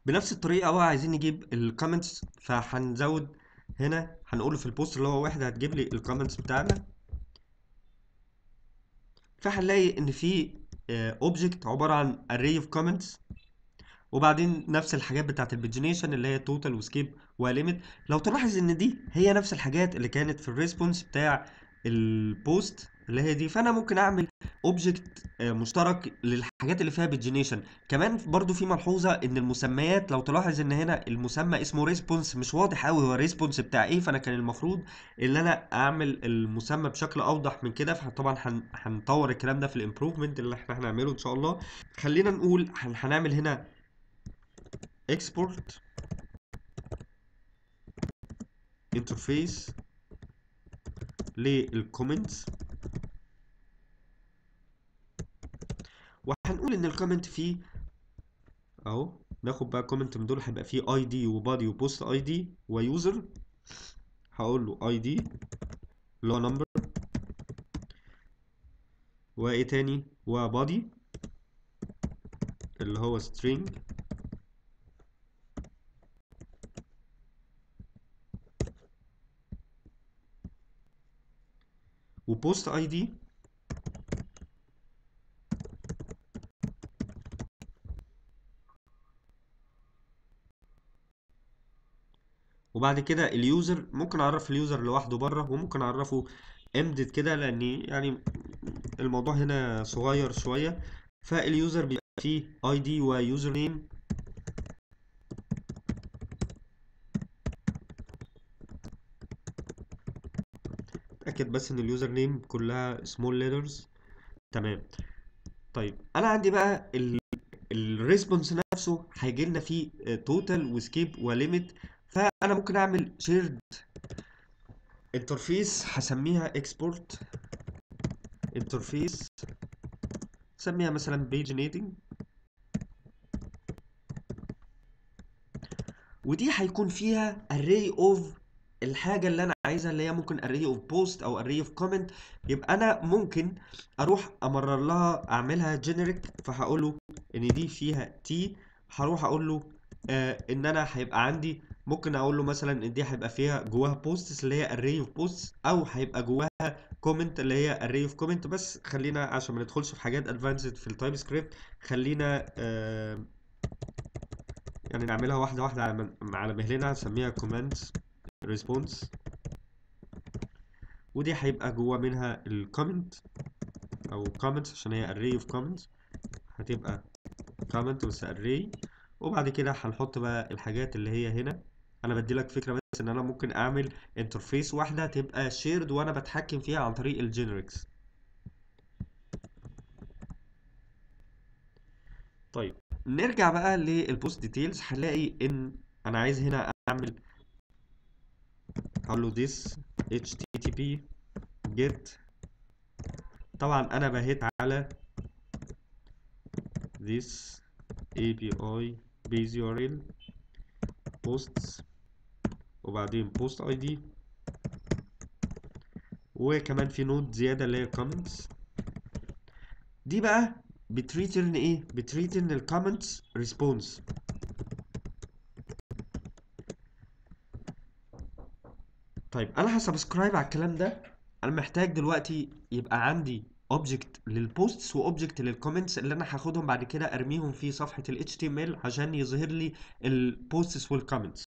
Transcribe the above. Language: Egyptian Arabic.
بنفس الطريقه بقى عايزين نجيب الكومنتس فهنزود هنا هنقول في البوست اللي هو واحد هتجيب لي الكومنتس بتاعنا فهنلاقي ان في اوبجكت عباره عن array of comments وبعدين نفس الحاجات بتاعت البيجنيشن اللي هي توتال وسكيب وليميت لو تلاحظ ان دي هي نفس الحاجات اللي كانت في الريسبونس بتاع البوست اللي هي دي فانا ممكن اعمل اوبجكت مشترك للحاجات اللي فيها بيجنيشن كمان برضو في ملحوظه ان المسميات لو تلاحظ ان هنا المسمى اسمه ريسبونس مش واضح قوي هو الريسبونس بتاع ايه فانا كان المفروض ان انا اعمل المسمى بشكل اوضح من كده فطبعا هن- هنطور الكلام ده في الامبروفمنت اللي احنا هنعمله ان شاء الله خلينا نقول هن- هنعمل هنا export interface للكومنتس وهنقول ان الكومنت فيه اهو ناخد بقى كومنت من دول هيبقى فيه اي دي وبادي وبوست اي دي ويوزر هقول له اي دي اللي هو نمبر وايه تاني وبادي اللي هو string وبوست اي دي وبعد كده اليوزر ممكن اعرف اليوزر لوحده بره وممكن اعرفه امدد كده لان يعني الموضوع هنا صغير شويه فاليوزر بيبقى فيه اي دي ويوزر نيم اتاكد بس ان اليوزر نيم كلها سمول ليترز تمام طيب انا عندي بقى الريسبونس نفسه هيجي لنا فيه توتال وسكيب وليميت فانا ممكن اعمل شيرد انترفيس هسميها اكسبورت انترفيس سميها مثلا بيج نيتنج ودي هيكون فيها array of الحاجة اللي أنا عايزها اللي هي ممكن array of post أو array of comment يبقى أنا ممكن أروح أمرر لها أعملها generic فهقوله إن دي فيها t هروح أقول له آه إن أنا هيبقى عندي ممكن أقول له مثلا إن دي هيبقى فيها جواها posts اللي هي array of posts أو هيبقى جواها comment اللي هي array of comment بس خلينا عشان ما ندخلش في حاجات advanced في التايب سكريبت خلينا آه يعني نعملها واحدة واحدة على من- على مهلنا هنسميها commands response ودي هيبقى جوا منها الكومنت او comments عشان هي array of comments هتبقى comment بس array وبعد كده هنحط بقى الحاجات اللي هي هنا انا بدي لك فكرة بس ان انا ممكن اعمل انترفيس واحدة تبقى shared وانا بتحكم فيها عن طريق الجينيركس طيب نرجع بقى للبوست ديتيلز هنلاقي ان انا عايز هنا اعمل هقول له this http get طبعا انا بهيت على this API base URL posts وبعدين post ID وكمان في نود زيادة اللي هي comments دي بقى بتريترن ايه بتريترن الكومنتس ريسبونس طيب انا هسبسكرايب على الكلام ده انا محتاج دلوقتي يبقى عندي اوبجكت للبوستس واوبجكت للكومنتس اللي انا هاخدهم بعد كده ارميهم في صفحة ال HTML عشان يظهر لي البوستس والكومنتس